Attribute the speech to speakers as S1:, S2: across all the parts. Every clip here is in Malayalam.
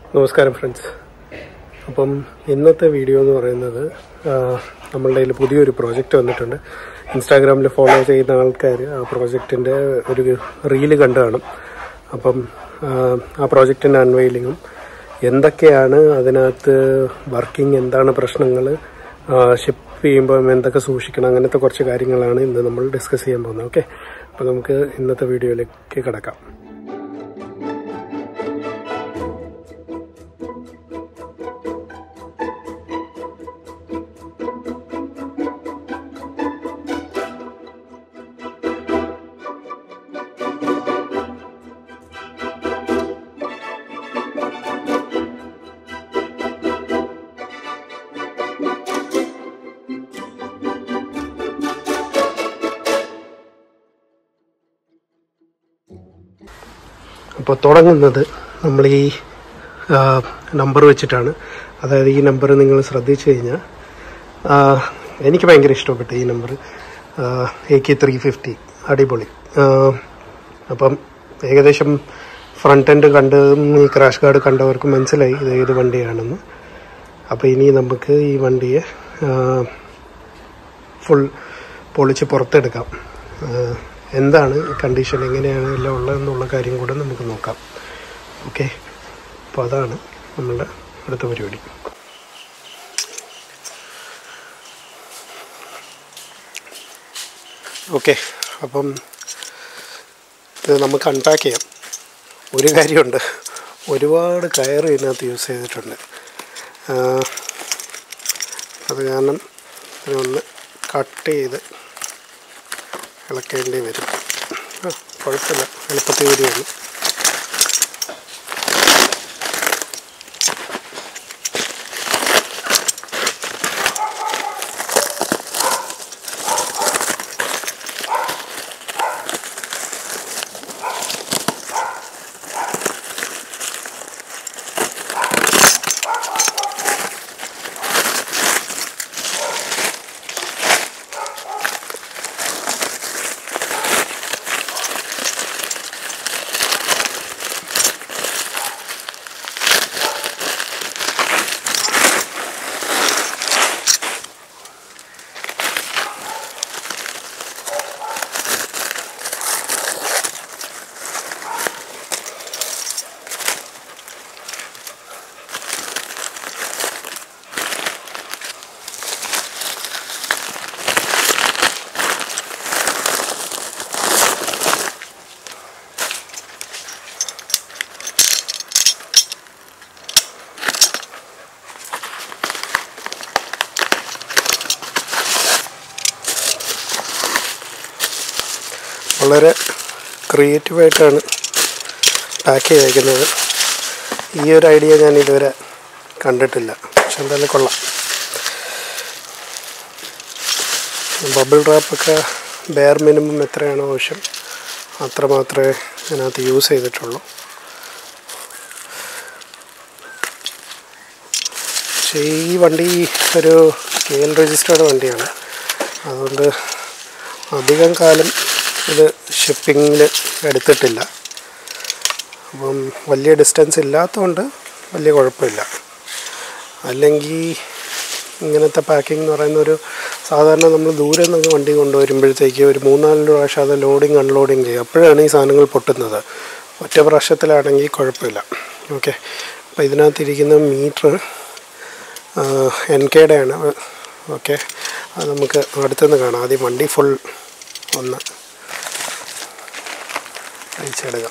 S1: നമസ്കാരം ഫ്രണ്ട്സ് അപ്പം ഇന്നത്തെ വീഡിയോ എന്ന് പറയുന്നത് ആ, നമ്മളുടെ കയ്യിൽ പുതിയൊരു പ്രോജക്റ്റ് വന്നിട്ടുണ്ട് ഇൻസ്റ്റാഗ്രാമിൽ ഫോളോ ചെയ്യുന്ന ആൾക്കാർ ആ പ്രോജക്റ്റിൻ്റെ ഒരു റീല് കണ്ടു കാണും അപ്പം ആ, ആ പ്രോജക്റ്റിൻ്റെ അൺവെയിലിങ്ങും എന്തൊക്കെയാണ് അതിനകത്ത് വർക്കിംഗ് എന്താണ് പ്രശ്നങ്ങൾ ഷിപ്പ് ചെയ്യുമ്പോൾ എന്തൊക്കെ സൂക്ഷിക്കണം അങ്ങനത്തെ കുറച്ച് കാര്യങ്ങളാണ് ഇന്ന് നമ്മൾ ഡിസ്കസ് ചെയ്യാൻ പോകുന്നത് ഓക്കെ അപ്പോൾ നമുക്ക് ഇന്നത്തെ വീഡിയോയിലേക്ക് കിടക്കാം അപ്പോൾ തുടങ്ങുന്നത് നമ്മൾ ഈ നമ്പർ വെച്ചിട്ടാണ് അതായത് ഈ നമ്പർ നിങ്ങൾ ശ്രദ്ധിച്ചു കഴിഞ്ഞാൽ ആ, എനിക്ക് ഭയങ്കര ഇഷ്ടപ്പെട്ടു ഈ number A K three fifty അടിപൊളി ആ, അപ്പം ഏകദേശം ഫ്രണ്ട് എൻഡ് കണ്ട് ഈ ക്രാഷ് ഗാർഡ് കണ്ടവർക്ക് മനസ്സിലായി ഇത് ഏത് വണ്ടിയാണെന്ന് അപ്പോൾ ഇനി നമുക്ക് ഈ വണ്ടിയെ ഫുൾ പൊളിച്ച് പുറത്തെടുക്കാം ആ, എന്താണ് കണ്ടീഷൻ എങ്ങനെയാണ് എല്ലാം ഉള്ളതെന്നുള്ള കാര്യം കൂടെ നമുക്ക് നോക്കാം ഓക്കെ അപ്പോൾ അതാണ് നമ്മളുടെ അടുത്ത പരിപാടി ഓക്കെ അപ്പം ഇത് നമുക്ക് അൺപാക്ക് ചെയ്യാം ഒരു കാര്യമുണ്ട് ഒരുപാട് കയർ ഇതിനകത്ത് യൂസ് ചെയ്തിട്ടുണ്ട് ആ, അത് കാരണം ഇതിനൊന്ന് കട്ട് ചെയ്ത് ഇളക്കേണ്ടി വരും ആ കുഴപ്പമില്ല എളുപ്പത്തിൽ വരികയാണ് വളരെ ക്രിയേറ്റീവായിട്ടാണ് പാക്ക് ചെയ്തേക്കുന്നത് ഈ ഒരു ഐഡിയ ഞാൻ ഇതുവരെ കണ്ടിട്ടില്ല പക്ഷെ എന്തായാലും കൊള്ളാം ബബിൾ റാപ്പൊക്കെ ബെയർ മിനിമം എത്രയാണോ ആവശ്യം അത്ര മാത്രമേ അതിനകത്ത് യൂസ് ചെയ്തിട്ടുള്ളൂ പക്ഷേ ഈ വണ്ടി ഒരു കെ എൽ രജിസ്റ്റേർഡ് വണ്ടിയാണ് അതുകൊണ്ട് അധികം കാലം ഇത് ഷിപ്പിങ്ങിൽ എടുത്തിട്ടില്ല അപ്പം വലിയ ഡിസ്റ്റൻസ് ഇല്ലാത്തതുകൊണ്ട് വലിയ കുഴപ്പമില്ല അല്ലെങ്കിൽ ഇങ്ങനത്തെ പാക്കിംഗ് എന്ന് പറയുന്ന ഒരു സാധാരണ നമ്മൾ ദൂരെ നിന്ന് വണ്ടി കൊണ്ടുവരുമ്പോഴത്തേക്ക് ഒരു മൂന്നാല് പ്രാവശ്യം അത് ലോഡിങ് അൺലോഡിങ് ചെയ്യും അപ്പോഴാണ് ഈ സാധനങ്ങൾ പൊട്ടുന്നത് ഒറ്റ പ്രാവശ്യത്തിലാണെങ്കിൽ കുഴപ്പമില്ല ഓക്കെ അപ്പോൾ ഇതിനകത്തിരിക്കുന്ന മീറ്റർ എൻ കെയുടെ ആണ് ഓക്കെ അത് നമുക്ക് അടുത്തുനിന്ന് കാണാം ആദ്യം വണ്ടി ഫുൾ ഒന്ന് അയച്ചെടുക്കാം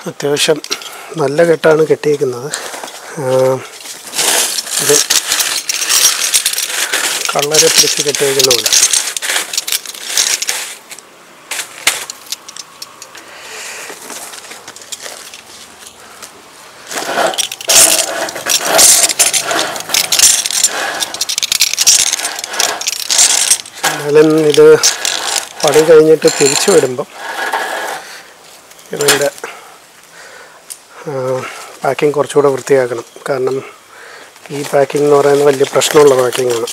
S1: അത്യാവശ്യം നല്ല കെട്ടാണ് കെട്ടിയിരിക്കുന്നത് ആ, ഇത് കള്ളരെ പിടിച്ച് കെട്ടിവെക്കുന്ന പോലെ എന്നാലും ഇത് പണി കഴിഞ്ഞിട്ട് തിരിച്ചു വരുമ്പം ഇതിൻ്റെ പാക്കിംഗ് കുറച്ചുകൂടെ വൃത്തിയാക്കണം കാരണം ഈ പാക്കിംഗ് എന്ന് പറയുന്നത് വലിയ പ്രശ്നമുള്ള പാക്കിങ്ങാണ്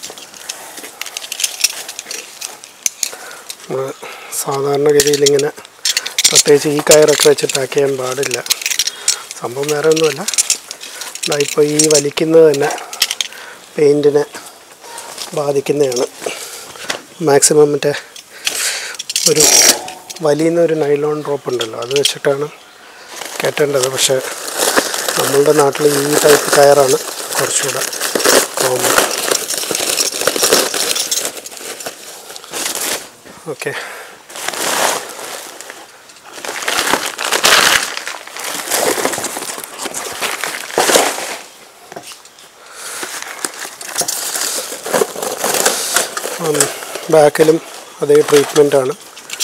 S1: നമ്മൾ സാധാരണഗതിയിൽ ഇങ്ങനെ പ്രത്യേകിച്ച് ഈ കയറൊക്കെ വെച്ച് പാക്ക് ചെയ്യാൻ പാടില്ല സംഭവം വേറെ ഒന്നുമല്ല ദാ ഇപ്പോൾ ഈ വലിക്കുന്നത് തന്നെ പെയിൻറ്റിനെ ബാധിക്കുന്നതാണ് മാക്സിമം മറ്റേ ഒരു വലിയുന്ന ഒരു നൈലോൺ ഡ്രോപ്പ് ഉണ്ടല്ലോ അത് വെച്ചിട്ടാണ് കയറ്റേണ്ടത് പക്ഷേ നമ്മളുടെ നാട്ടിൽ ഈ ടൈപ്പ് കയറാണ് കുറച്ചുകൂടെ കോമൺ ഓക്കെ ബാക്കിലും അതേ ട്രീറ്റ്മെൻറ്റാണ്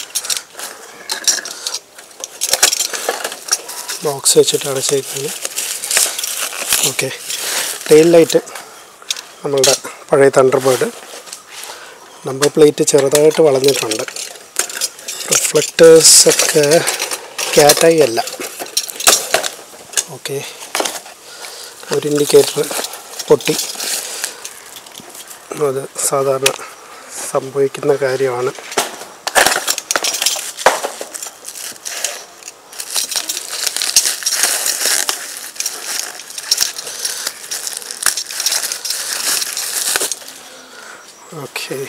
S1: ബോക്സ് വെച്ചിട്ട് അടച്ചേക്കുന്നത് ഓക്കെ ടെയിൽ ലൈറ്റ് നമ്മളുടെ പഴയ തണ്ടർബേർഡ് നമ്പർ പ്ലേറ്റ് ചെറുതായിട്ട് വളഞ്ഞിട്ടുണ്ട് റിഫ്ലക്റ്റേഴ്സ് ഒക്കെ ക്യാറ്റായി അല്ല ഓക്കെ ഒരു ഇൻഡിക്കേറ്റർ പൊട്ടി അത് സാധാരണ സംഭവിക്കുന്ന കാര്യമാണ് ഓക്കെ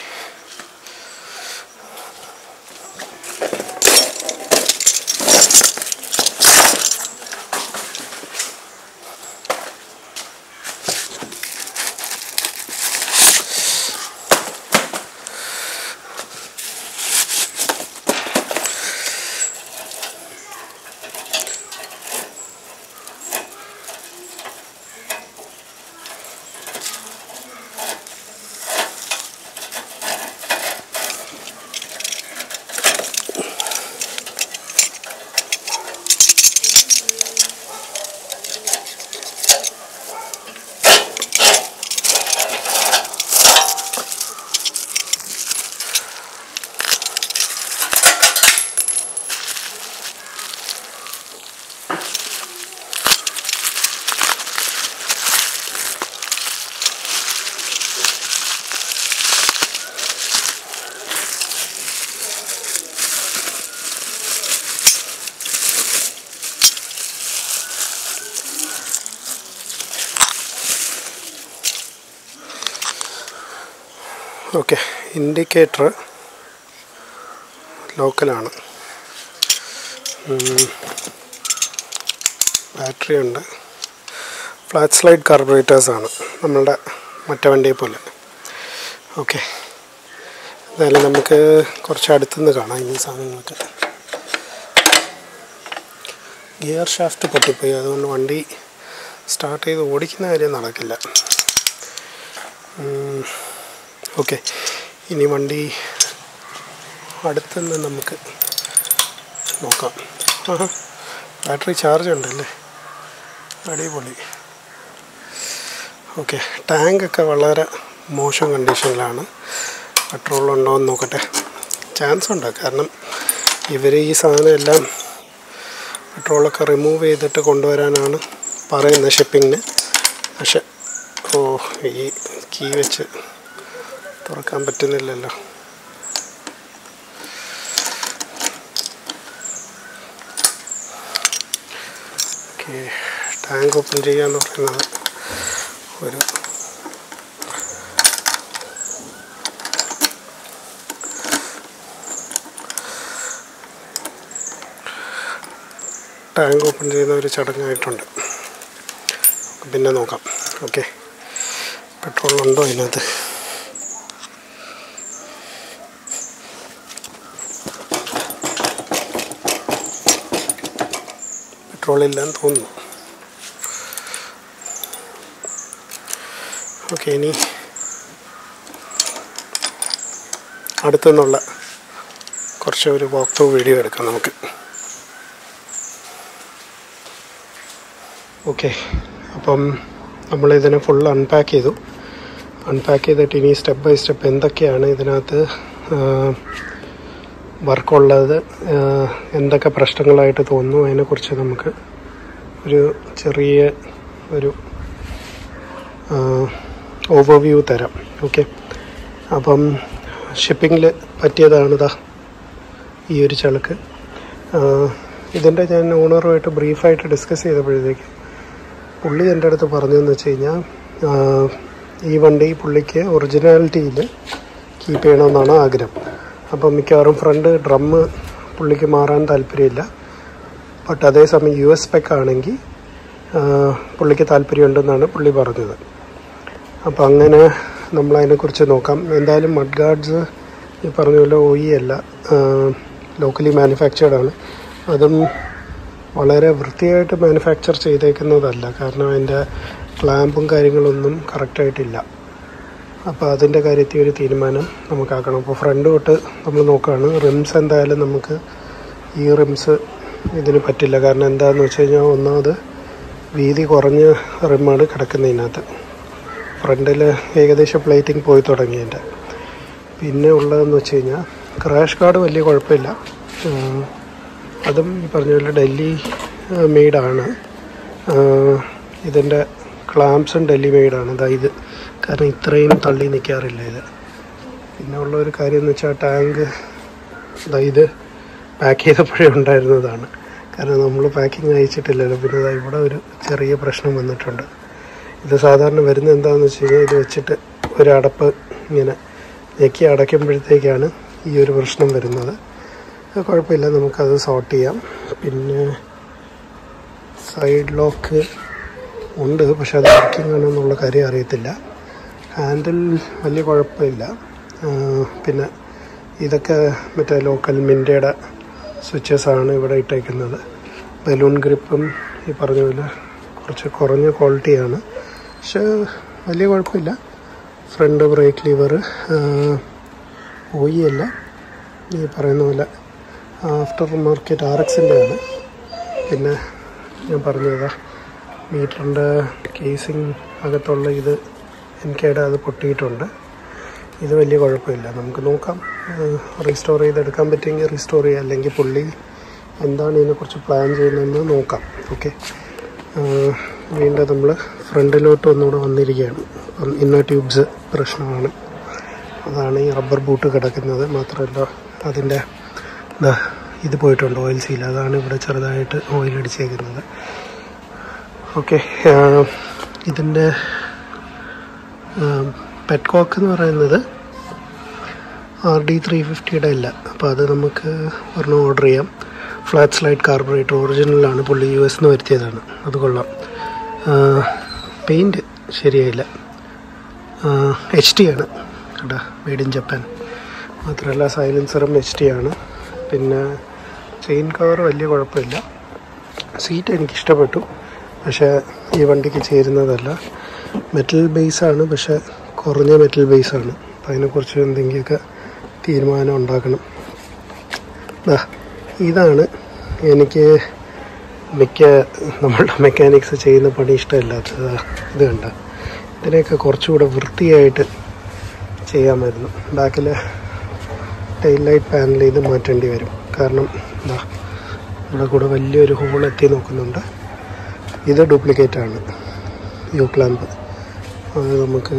S1: ഓക്കെ ഇൻഡിക്കേറ്റർ ലോക്കലാണ് ബാറ്ററി ഉണ്ട് ഫ്ലാറ്റ് സ്ലൈഡ് കാർബറേറ്റേഴ്സാണ് നമ്മളുടെ മറ്റേ വണ്ടിയെ പോലെ ഓക്കെ എന്തായാലും നമുക്ക് കുറച്ച് അടുത്തുനിന്ന് കാണാം ഈ സാധനങ്ങളൊക്കെ ഗിയർ ഷാഫ്റ്റ് പൊട്ടിപ്പോയി അതുകൊണ്ട് വണ്ടി സ്റ്റാർട്ട് ചെയ്ത് ഓടിക്കുന്ന കാര്യം നടക്കില്ല ഓക്കെ ഇനി വണ്ടി അടുത്തുനിന്ന് നമുക്ക് നോക്കാം ആഹാ ബാറ്ററി ചാർജ് ഉണ്ടല്ലേ അടിപൊളി ഓക്കെ ടാങ്കൊക്കെ വളരെ മോശം കണ്ടീഷനിലാണ് പെട്രോൾ ഉണ്ടോ എന്ന് നോക്കട്ടെ ചാൻസ് ഉണ്ട് കാരണം ഇവർ ഈ സാധനം എല്ലാം പെട്രോളൊക്കെ റിമൂവ് ചെയ്തിട്ട് കൊണ്ടുവരാനാണ് പറയുന്നത് ഷിപ്പിങ്ങിന് പക്ഷെ ഓ ഈ കീ വെച്ച് തുറക്കാൻ പറ്റുന്നില്ലല്ലോ ഓക്കെ ടാങ്ക് ഓപ്പൺ ചെയ്യാന്ന് പറയുന്നത് ഒരു ടാങ്ക് ഓപ്പൺ ചെയ്യുന്ന ഒരു ചടങ്ങായിട്ടുണ്ട് പിന്നെ നോക്കാം ഓക്കെ പെട്രോൾ ഉണ്ടോ അതിനകത്ത് പെട്രോൾ ഇല്ലാന്ന് തോന്നുന്നു ഓക്കെ ഇനി അടുത്തുനിന്നുള്ള കുറച്ച് ഒരു വാക്ക് ത്രൂ വീഡിയോ എടുക്കാം നമുക്ക് ഓക്കെ അപ്പം നമ്മളിതിനെ ഫുൾ അൺപാക്ക് ചെയ്തു അൺപാക്ക് ചെയ്തിട്ട് ഇനി സ്റ്റെപ്പ് ബൈ സ്റ്റെപ്പ് എന്തൊക്കെയാണ് ഇതിനകത്ത് വർക്കുള്ളത് എന്തൊക്കെ പ്രശ്നങ്ങളായിട്ട് തോന്നുന്നു അതിനെക്കുറിച്ച് നമുക്ക് ഒരു ചെറിയ ഒരു ഓവർവ്യൂ തരാം ഓക്കെ അപ്പം ഷിപ്പിങ്ങിൽ പറ്റിയതാണിതാ ഈ ഒരു ചളക്ക് ഇതിൻ്റെ ഞാൻ ഓണറുമായിട്ട് ബ്രീഫായിട്ട് ഡിസ്കസ് ചെയ്തപ്പോഴത്തേക്ക് പുള്ളി എൻ്റെ അടുത്ത് പറഞ്ഞതെന്ന് വെച്ച് കഴിഞ്ഞാൽ ഈ വണ്ടി പുള്ളിക്ക് ഒറിജിനാലിറ്റിയിൽ കീപ്പ് ചെയ്യണമെന്നാണ് ആഗ്രഹം അപ്പം മിക്കവാറും ഫ്രണ്ട് ഡ്രമ്മ് പുള്ളിക്ക് മാറാൻ താല്പര്യമില്ല ബട്ട് അതേസമയം യു എസ് പെക്ക് ആണെങ്കിൽ പുള്ളിക്ക് താല്പര്യമുണ്ടെന്നാണ് പുള്ളി പറഞ്ഞത് അപ്പം അങ്ങനെ നമ്മൾ അതിനെക്കുറിച്ച് നോക്കാം എന്തായാലും മഡ് ഗാർഡ്സ് ഈ പറഞ്ഞ പോലെ ഒ ഇ അല്ല ലോക്കലി മാനുഫാക്ചേർഡ് ആണ് അതും വളരെ വൃത്തിയായിട്ട് മാനുഫാക്ചർ ചെയ്തേക്കുന്നതല്ല കാരണം അതിൻ്റെ ക്ലാമ്പും കാര്യങ്ങളൊന്നും കറക്റ്റായിട്ടില്ല അപ്പോൾ അതിൻ്റെ കാര്യത്തിൽ ഒരു തീരുമാനം നമുക്കാക്കണം അപ്പോൾ ഫ്രണ്ട് തൊട്ട് നമ്മൾ നോക്കുകയാണ് റിംസ് എന്തായാലും നമുക്ക് ഈ റിംസ് ഇതിന് പറ്റില്ല കാരണം എന്താണെന്ന് വെച്ച് കഴിഞ്ഞാൽ ഒന്നാമത് വീതി കുറഞ്ഞ റിമ്മാണ് കിടക്കുന്നതിനകത്ത് ഫ്രണ്ടിൽ ഏകദേശം പ്ലേറ്റിംഗ് പോയി തുടങ്ങിയതിൻ്റെ പിന്നെ ഉള്ളതെന്ന് വെച്ച് കഴിഞ്ഞാൽ ക്രാഷ് കാർഡ് വലിയ കുഴപ്പമില്ല അതും ഈ പറഞ്ഞ പോലെ ഡൽഹി മെയ്ഡാണ് ഇതിൻ്റെ ക്ലാംസും ഡൽഹി മെയ്ഡാണ് ഇതാ ഇത് കാരണം ഇത്രയും തള്ളി നിൽക്കാറില്ല ഇത് പിന്നെ ഉള്ള ഒരു കാര്യം എന്ന് വെച്ചാൽ ടാങ്ക് ഇതാ ഇത് പാക്ക് ചെയ്തപ്പോഴേ ഉണ്ടായിരുന്നതാണ് കാരണം നമ്മൾ പാക്കിങ് അയച്ചിട്ടില്ലല്ലോ പിന്നെ ഇതാ ഇവിടെ ഒരു ചെറിയ പ്രശ്നം വന്നിട്ടുണ്ട് ഇത് സാധാരണ വരുന്നത് എന്താണെന്ന് വെച്ച് കഴിഞ്ഞാൽ ഇത് വെച്ചിട്ട് ഒരു അടപ്പ് ഇങ്ങനെ ഞെക്കി അടയ്ക്കുമ്പോഴത്തേക്കാണ് ഈ ഒരു പ്രശ്നം വരുന്നത് അത് കുഴപ്പമില്ല നമുക്കത് സോർട്ട് ചെയ്യാം പിന്നെ സൈഡ് ലോക്ക് ഉണ്ട് പക്ഷെ അത് വർക്കിംഗ് ആണെന്നുള്ള കാര്യം അറിയത്തില്ല ഹാൻഡിൽ വലിയ കുഴപ്പമില്ല പിന്നെ ഇതൊക്കെ മറ്റേ ലോക്കൽ മിൻറ്റയുടെ സ്വിച്ചസാണ് ഇവിടെ ഇട്ടേക്കുന്നത് ബലൂൺ ഗ്രിപ്പും ഈ പറഞ്ഞ പോലെ കുറച്ച് കുറഞ്ഞ ക്വാളിറ്റിയാണ് പക്ഷെ വലിയ കുഴപ്പമില്ല ഫ്രണ്ട് ബ്രേക്ക് ലീവർ ഓയി അല്ല ഈ പറയുന്ന പോലെ ആഫ്റ്റർ മാർക്കറ്റ് ആർ എക്സിൻ്റെ ആണ് പിന്നെ ഞാൻ പറഞ്ഞതാ മീറ്ററിൻ്റെ കേസിങ് അകത്തുള്ള ഇത് എനിക്കിടെ അത് പൊട്ടിയിട്ടുണ്ട് ഇത് വലിയ കുഴപ്പമില്ല നമുക്ക് നോക്കാം റീസ്റ്റോർ ചെയ്തെടുക്കാൻ പറ്റുമെങ്കിൽ റീസ്റ്റോർ ചെയ്യാം അല്ലെങ്കിൽ പുള്ളി എന്താണ് ഇതിനെക്കുറിച്ച് പ്ലാൻ ചെയ്യുന്നതെന്ന് നോക്കാം ഓക്കെ വീണ്ടും നമ്മൾ ഫ്രണ്ടിലോട്ട് ഒന്നുകൂടെ വന്നിരിക്കുകയാണ് ഇന്നർ ട്യൂബ്സ് പ്രശ്നമാണ് അതാണ് ഈ റബ്ബർ ബൂട്ട് കിടക്കുന്നത് മാത്രമല്ല അതിൻ്റെ ഇത് പോയിട്ടുണ്ട് ഓയിൽ സീൽ അതാണ് ഇവിടെ ചെറുതായിട്ട് ഓയിൽ അടിച്ചേക്കുന്നത് ഓക്കെ ഇതിൻ്റെ പെറ്റ്കോക്ക് എന്ന് പറയുന്നത് ആർ ഡി ത്രീ ഫിഫ്റ്റിയുടെ അല്ല അപ്പോൾ അത് നമുക്ക് ഒരെണ്ണം ഓർഡർ ചെയ്യാം ഫ്ലാറ്റ് സ്ലൈഡ് കാർബറേറ്റർ ഒറിജിനലാണ് പുള്ളി യു എസ് നിന്ന് വരുത്തിയതാണ് അത് കൊള്ളാം പെയിൻറ്റ് ശരിയായില്ല എച്ച് ടി ആണ് കേട്ടോ മെയ്ഡ് ഇൻ ജപ്പാൻ മാത്രമല്ല സൈലൻസറും എച്ച് ടി ആണ് പിന്നെ ചെയിൻ കവർ വലിയ കുഴപ്പമില്ല സീറ്റ് എനിക്ക് ഇഷ്ടപ്പെട്ടു പക്ഷേ ഈ വണ്ടിക്ക് ചേരുന്നതല്ല മെറ്റൽ ബേസാണ് പക്ഷെ കുറഞ്ഞ മെറ്റൽ ബേസാണ് അപ്പം അതിനെക്കുറിച്ച് എന്തെങ്കിലുമൊക്കെ തീരുമാനം ഉണ്ടാക്കണം ഇതാണ് എനിക്ക് മിക്ക നമ്മളുടെ മെക്കാനിക്സ് ചെയ്യുന്ന പണി ഇഷ്ടമില്ലാത്തത് ഇത് കണ്ട ഇതിനെയൊക്കെ കുറച്ചുകൂടെ വൃത്തിയായിട്ട് ചെയ്യാമായിരുന്നു ബാക്കിൽ ടെയിൽ ലൈറ്റ് പാനൽ ഇത് മാറ്റേണ്ടി വരും കാരണം എന്താ ഇവിടെ കൂടെ വലിയൊരു ഹോൾ എത്തി നോക്കുന്നുണ്ട് ഇത് ഡ്യൂപ്ലിക്കേറ്റ് ആണ് യു ക്ലാമ്പ് അത് നമുക്ക്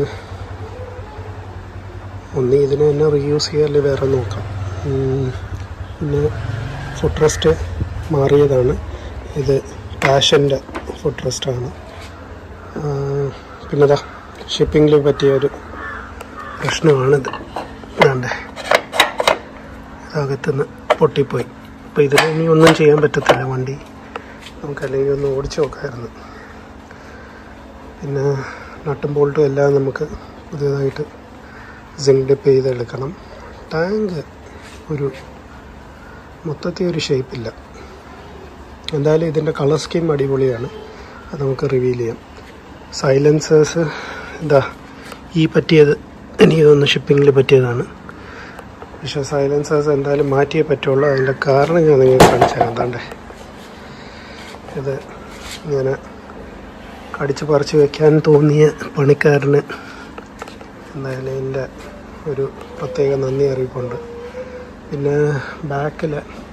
S1: ഒന്ന് ഇതിനെ തന്നെ റീയൂസ് ചെയ്യുക അല്ലെങ്കിൽ വേറെ നോക്കാം പിന്നെ ഫുഡ് റെസ്റ്റ് മാറിയതാണ് ഇത് പാഷൻ്റെ ഫുഡ് റെസ്റ്റാണ് പിന്നെ അതാ ഷിപ്പിങ്ങിൽ പറ്റിയ ഒരു പ്രശ്നമാണിത് വേണ്ടേ അകത്തുനിന്ന് പൊട്ടിപ്പോയി അപ്പോൾ ഇതിന് ഇനി ഒന്നും ചെയ്യാൻ പറ്റത്തില്ല വണ്ടി നമുക്കല്ലെങ്കിൽ ഒന്ന് ഓടിച്ചു നോക്കാമായിരുന്നു പിന്നെ നട്ടും ബോൾട്ടും എല്ലാം നമുക്ക് പുതിയതായിട്ട് സിങ്ക് ഡിപ്പ് ചെയ്തെടുക്കണം ടാങ്ക് ഒരു മൊത്തത്തിൽ ഒരു ഷേപ്പില്ല എന്തായാലും ഇതിൻ്റെ കളർ സ്കീം അടിപൊളിയാണ് അത് നമുക്ക് റിവീൽ ചെയ്യാം സൈലൻസേഴ്സ് ഇതാ ഈ പറ്റിയത് എനിക്ക് തോന്നുന്നു ഷിപ്പിങ്ങിൽ പറ്റിയതാണ് പക്ഷേ സൈലൻസേഴ്സ് എന്തായാലും മാറ്റിയേ പറ്റുള്ളൂ അതിൻ്റെ കാരണം ഞാൻ നിങ്ങൾക്ക് കാണിച്ചു തരാം എന്താണ്ടേ ഇത് ഇങ്ങനെ കടിച്ച് പറിച്ച് വെക്കാൻ തോന്നിയ പണിക്കാരന് എന്തായാലും എൻ്റെ ഒരു പ്രത്യേക നന്ദി അറിയിപ്പുണ്ട് പിന്നെ ബാക്കിൽ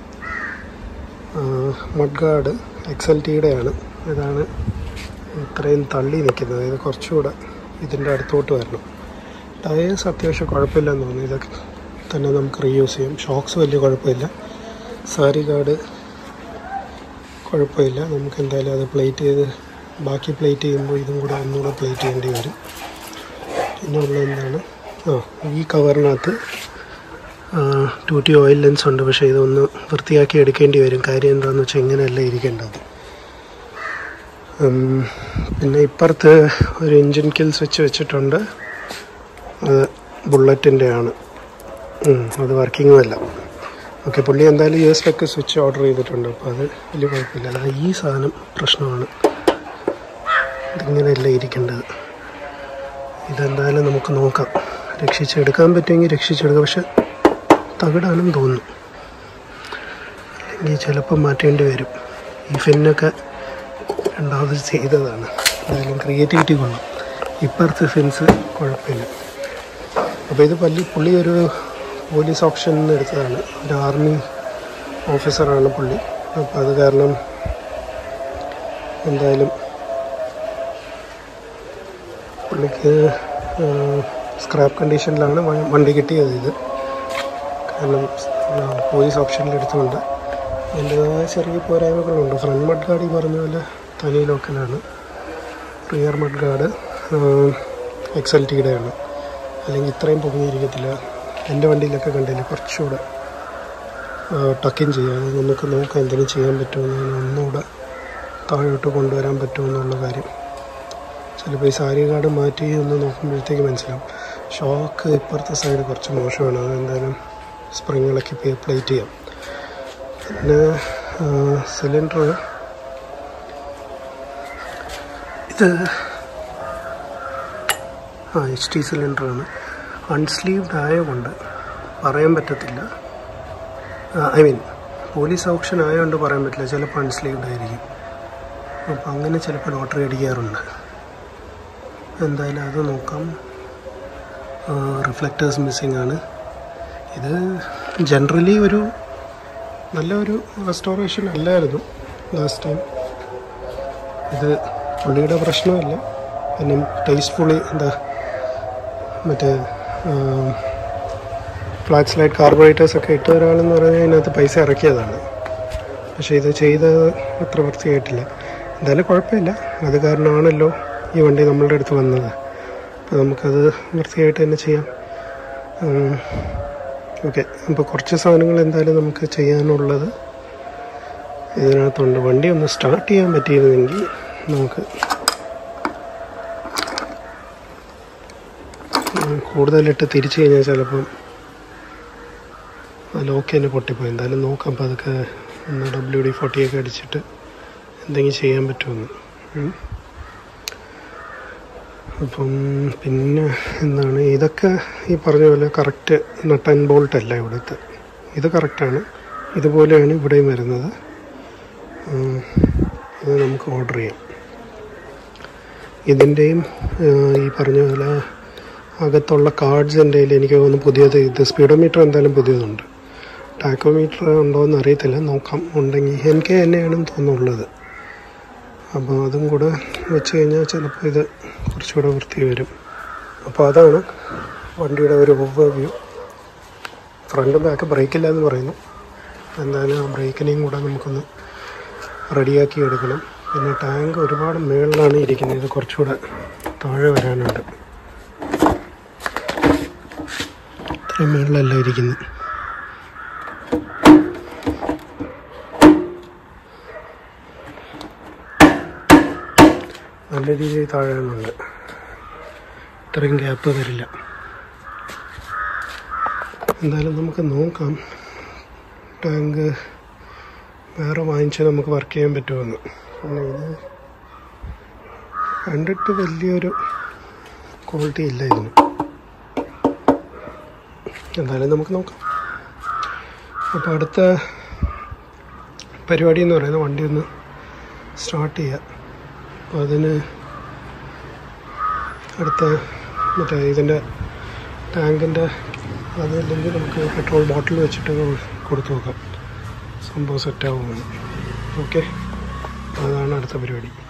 S1: മഡ്ഗാർഡ് എക്സ് എൽ ടിയുടെയാണ് ഇതാണ് ഇത്രയും തള്ളി നിൽക്കുന്നത് ഇത് കുറച്ചുകൂടെ ഇതിൻ്റെ അടുത്തോട്ട് വരണം ടയേഴ്സ് അത്യാവശ്യം കുഴപ്പമില്ലെന്ന് തോന്നുന്നു ഇതൊക്കെ തന്നെ നമുക്ക് റീയൂസ് ചെയ്യും ഷോക്സ് വലിയ കുഴപ്പമില്ല സാരി ഗാർഡ് കുഴപ്പമില്ല നമുക്ക് എന്തായാലും അത് പ്ലേറ്റ് ചെയ്ത് ബാക്കി പ്ലേറ്റ് ചെയ്യുമ്പോൾ ഇതും കൂടെ ഒന്നുകൂടെ പ്ലേറ്റ് ചെയ്യേണ്ടി വരും പിന്നെ ഉള്ളത് എന്താണ് ആ ഈ കവറിനകത്ത് ടു ടി ഓയിൽ ലെൻസ് ഉണ്ട് പക്ഷേ ഇതൊന്ന് വൃത്തിയാക്കി എടുക്കേണ്ടി വരും കാര്യം എന്താണെന്ന് വെച്ചാൽ ഇങ്ങനെയല്ല ഇരിക്കേണ്ടത് ഉം, പിന്നെ ഇപ്പുറത്ത് ഒരു എൻജിൻ കിൽ സ്വിച്ച് വെച്ചിട്ടുണ്ട് അത് ബുള്ളറ്റിൻ്റെ ആണ് ഉം, അത് വർക്കിങ്ങും അല്ല ഓക്കെ പുള്ളി എന്തായാലും യു എസ് ഒക്കെ സ്വിച്ച് ഓർഡർ ചെയ്തിട്ടുണ്ട് അപ്പോൾ അത് വലിയ കുഴപ്പമില്ല അതാ ഈ സാധനം പ്രശ്നമാണ് ഇതിങ്ങനെയല്ല ഇരിക്കേണ്ടത് ഇതെന്തായാലും നമുക്ക് നോക്കാം രക്ഷിച്ചെടുക്കാൻ പറ്റുമെങ്കിൽ രക്ഷിച്ചെടുക്കാം പക്ഷെ തകിടാണെന്ന് തോന്നുന്നു അല്ലെങ്കിൽ ചിലപ്പോൾ മാറ്റേണ്ടി വരും ഈ ഫിന്നൊക്കെ രണ്ടാമത് ചെയ്തതാണ് എന്തായാലും ക്രിയേറ്റിവിറ്റി കൊള്ളാം ഇപ്പുറത്തെ ഫിൻസ് കുഴപ്പമില്ല അപ്പോൾ ഇത് പള്ളി പുള്ളി ഒരു പോലീസ് ഓപ്ഷനിൽ നിന്ന് എടുത്തതാണ് ഒരു ആർമി ഓഫീസറാണ് പുള്ളി അപ്പോൾ അത് കാരണം എന്തായാലും പുള്ളിക്ക് സ്ക്രാപ്പ് കണ്ടീഷനിലാണ് വ- വണ്ടി കിട്ടിയത് ഇത് കാരണം ആ, പോലീസ് ഓപ്ഷനിൽ എടുത്തുകൊണ്ട് അതിൻ്റെതായ ചെറിയ പോരായ്മകളുണ്ട് ഫ്രണ്ട് മഡ് ഗാർഡ് ഈ പറഞ്ഞ പോലെ തനി ലോക്കലാണ് rear mud guard X L ടിയുടെയാണ് അല്ലെങ്കിൽ ഇത്രയും പൊങ്ങിയിരിക്കത്തില്ല എൻ്റെ വണ്ടിയിലൊക്കെ കണ്ടില്ല കുറച്ചുകൂടെ ടക്കിൻ ചെയ്യാം അത് നമുക്ക് നോക്കാം എന്തെങ്കിലും ചെയ്യാൻ പറ്റുമെന്ന് ഞാൻ ഒന്നുകൂടെ താഴോട്ട് കൊണ്ടുവരാൻ പറ്റുമെന്നുള്ള കാര്യം ചിലപ്പോൾ ഈ സാരി കാർഡ് മാറ്റി ഒന്ന് നോക്കുമ്പോഴത്തേക്ക് മനസ്സിലാവും ഷോക്ക് ഇപ്പുറത്തെ സൈഡ് കുറച്ച് മോശമാണ് അത് എന്തായാലും സ്പ്രിങ്ങളൊക്കെ പ്ലേറ്റ് ചെയ്യാം പിന്നെ സിലിണ്ടർ ഇത് ആ എച്ച് ടി സിലിണ്ടറാണ് അൺസ്ലീവ്ഡ് ആയതുകൊണ്ട് പറയാൻ പറ്റത്തില്ല ഐ മീൻ പോലീസ് ഓപ്ഷൻ ആയതുകൊണ്ട് പറയാൻ പറ്റില്ല ചിലപ്പോൾ അൺസ്ലീവ്ഡ് ആയിരിക്കും അപ്പോൾ അങ്ങനെ ചിലപ്പോൾ ലോട്ടറി അടിക്കാറുണ്ട് എന്തായാലും അത് നോക്കാം റിഫ്ലക്റ്റേഴ്സ് മിസ്സിംഗ് ആണ് ഇത് ജനറലി ഒരു നല്ല ഒരു റെസ്റ്റോറേഷൻ അല്ലായിരുന്നു ലാസ്റ്റ് ടൈം ഇത് പുള്ളിയുടെ പ്രശ്നമല്ല പിന്നെ ടേസ്റ്റ്ഫുള്ളി എന്താ മറ്റേ ഫ്ലാറ്റ് ലൈറ്റ് കാർബറേറ്റേഴ്സ് ഒക്കെ ഇട്ട ഒരാളെന്ന് പറഞ്ഞാൽ അതിനകത്ത് പൈസ ഇറക്കിയതാണ് പക്ഷേ ഇത് ചെയ്തത് അത്ര വൃത്തിയായിട്ടില്ല എന്തായാലും കുഴപ്പമില്ല അത് കാരണമാണല്ലോ ഈ വണ്ടി നമ്മളുടെ അടുത്ത് വന്നത് അപ്പോൾ നമുക്കത് വൃത്തിയായിട്ട് തന്നെ ചെയ്യാം ഓക്കെ അപ്പോൾ കുറച്ച് സാധനങ്ങൾ എന്തായാലും നമുക്ക് ചെയ്യാനുള്ളത് ഇതിനകത്തുണ്ട് വണ്ടി ഒന്ന് സ്റ്റാർട്ട് ചെയ്യാൻ പറ്റിയിരുന്നെങ്കിൽ നമുക്ക് ഉം, കൂടുതലിട്ട് തിരിച്ചു കഴിഞ്ഞാൽ ചിലപ്പം ആ ലോക്ക് തന്നെ പൊട്ടിപ്പോയി എന്തായാലും നോക്കാം അപ്പോൾ അതൊക്കെ ഒന്ന് ഡബ്ല്യു ഡി ഫോർട്ടിയൊക്കെ അടിച്ചിട്ട് എന്തെങ്കിലും ചെയ്യാൻ പറ്റുമെന്ന് ഉം. അപ്പം പിന്നെ എന്താണ് ഇതൊക്കെ ഈ പറഞ്ഞ പോലെ കറക്റ്റ് നട്ട് ആൻഡ് ബോൾട്ട് അല്ല ഇവിടുത്തെ ഇത് കറക്റ്റാണ് ഇതുപോലെയാണ് ഇവിടെയും വരുന്നത് ഉം, ഇത് നമുക്ക് ഓർഡർ ചെയ്യാം ഇതിൻ്റെയും ഈ പറഞ്ഞ പോലെ അകത്തുള്ള കാർഡ്സ് എൻ്റെ കയ്യിൽ എനിക്ക് തോന്നുന്നു പുതിയത് ഇത് സ്പീഡോമീറ്റർ എന്തായാലും പുതിയതുണ്ട് ടാക്കോമീറ്റർ ഉണ്ടോ എന്ന് അറിയത്തില്ല നോക്കാം ഉണ്ടെങ്കിൽ എനിക്ക് തന്നെയാണെന്ന് തോന്നുന്നുള്ളത് അപ്പോൾ അതും കൂടെ വെച്ച് കഴിഞ്ഞാൽ ചിലപ്പോൾ ഇത് കുറച്ചുകൂടെ വൃത്തി വരും അപ്പോൾ അതാണ് വണ്ടിയുടെ ഒരു ഓവർ വ്യൂ ഫ്രണ്ട് ബാക്ക് ബ്രേക്കില്ല എന്ന് പറയുന്നു എന്തായാലും ആ ബ്രേക്കിനെയും കൂടെ നമുക്കൊന്ന് റെഡിയാക്കി എടുക്കണം പിന്നെ ടാങ്ക് ഒരുപാട് മുകളിലാണ് ഇരിക്കുന്നത് ഇത് കുറച്ചുകൂടെ താഴെ വരാനുണ്ട് ഇത്രയും മുകളിലല്ല ഇരിക്കുന്നത് നല്ല രീതിയിൽ താഴാനുണ്ട് ഇത്രയും ഗ്യാപ്പ് വരില്ല എന്തായാലും നമുക്ക് നോക്കാം ടാങ്ക് വേറെ വാങ്ങിച്ച് നമുക്ക് വർക്ക് ചെയ്യാൻ പറ്റുമെന്ന് പിന്നെ ഇത് കണ്ടിട്ട് വലിയൊരു ക്വാളിറ്റി ഇല്ല ഇതിന് എന്തായാലും നമുക്ക് നോക്കാം അപ്പോൾ അടുത്ത പരിപാടി എന്ന് പറയുന്നത് വണ്ടി ഒന്ന് സ്റ്റാർട്ട് ചെയ്യുക അപ്പോൾ അതിന് അടുത്ത മറ്റേ ഇതിൻ്റെ ടാങ്കിൻ്റെ അതല്ലെങ്കിൽ നമുക്ക് പെട്രോൾ ബോട്ടിൽ വെച്ചിട്ട് കൊടുത്തു നോക്കാം സംഭവം സെറ്റാവുമെന്ന് ഓക്കെ അതാണ് അടുത്ത പരിപാടി